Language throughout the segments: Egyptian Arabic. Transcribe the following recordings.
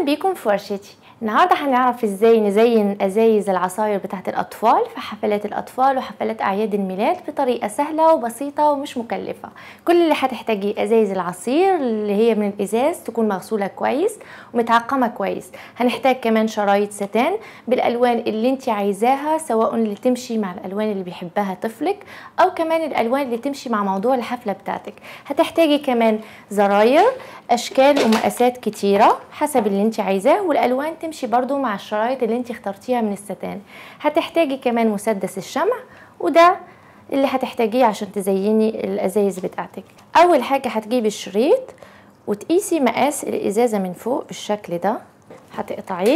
اهلا بيكم في ورشتي النهارده هنعرف ازاي نزين ازايز العصاير بتاعت الاطفال في حفلات الاطفال وحفلات اعياد الميلاد بطريقه سهله وبسيطه ومش مكلفه كل اللي هتحتاجيه ازايز العصير اللي هي من الازاز تكون مغسوله كويس ومتعقمه كويس هنحتاج كمان شرايط ستان بالالوان اللي انت عايزاها سواء اللي تمشي مع الالوان اللي بيحبها طفلك او كمان الالوان اللي تمشي مع موضوع الحفله بتاعتك هتحتاجي كمان زراير اشكال ومقاسات كتيره حسب اللي انت عايزاه والالوان تمشي برضو مع الشرايط اللي انت اخترتيها من الستان هتحتاجي كمان مسدس الشمع وده اللي هتحتاجيه عشان تزيني الازايز بتاعتك اول حاجه هتجيبي الشريط وتقيسي مقاس الازازه من فوق بالشكل ده هتقطعيه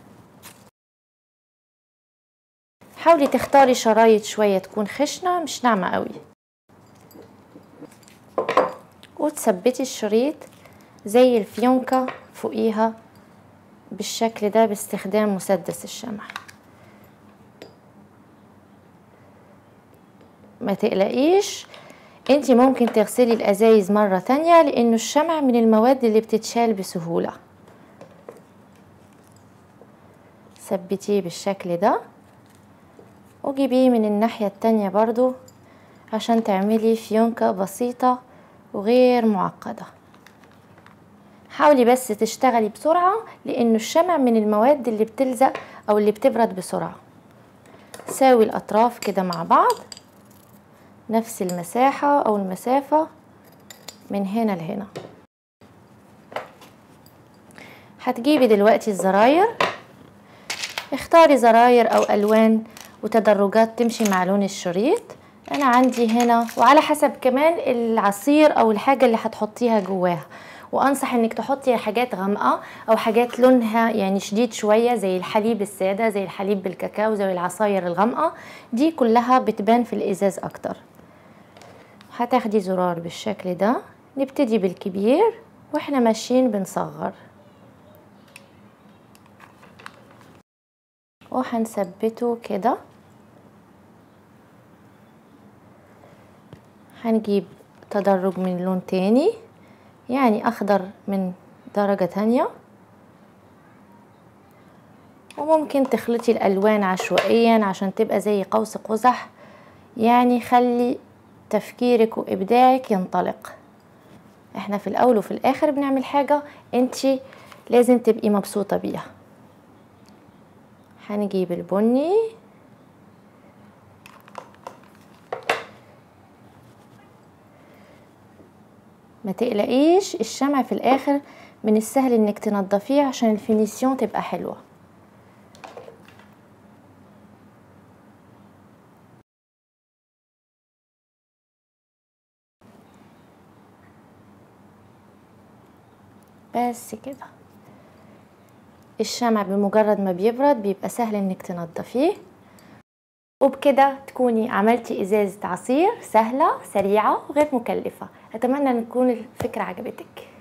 حاولي تختاري شرايط شويه تكون خشنه مش ناعمه قوي وتثبتي الشريط زي الفيونكة فوقيها بالشكل ده باستخدام مسدس الشمع ما تقلقيش انت ممكن تغسلي الازايز مرة تانية لانه الشمع من المواد اللي بتتشال بسهولة ثبتيه بالشكل ده وجيبيه من الناحية التانية برضو عشان تعملي فيونكة بسيطة وغير معقده حاولي بس تشتغلي بسرعة لأنه الشمع من المواد اللي بتلزق أو اللي بتبرد بسرعة ساوي الأطراف كده مع بعض نفس المساحة أو المسافة من هنا لهنا هتجيبي دلوقتي الزراير اختاري زراير أو ألوان وتدرجات تمشي مع لون الشريط أنا عندي هنا وعلى حسب كمان العصير أو الحاجة اللي هتحطيها جواها وانصح انك تحطي حاجات غامقه او حاجات لونها يعني شديد شويه زي الحليب الساده زي الحليب بالكاكاو زي العصاير الغامقه دي كلها بتبان في الازاز اكتر هتاخدي زرار بالشكل ده نبتدي بالكبير واحنا ماشيين بنصغر وهنثبته كده هنجيب تدرج من لون تاني يعني أخضر من درجة تانية وممكن تخلطي الألوان عشوائيا عشان تبقى زي قوس قزح يعني خلي تفكيرك وإبداعك ينطلق احنا في الأول وفي الآخر بنعمل حاجة انتي لازم تبقي مبسوطة بيها هنجيب البني ما تقلقيش الشمع في الاخر من السهل انك تنضفيه عشان الفينيسيون تبقى حلوه بس كده الشمع بمجرد ما بيبرد بيبقى سهل انك تنضفيه وبكده تكوني عملتي ازازة عصير سهلة سريعة وغير مكلفة اتمنى ان تكون الفكرة عجبتك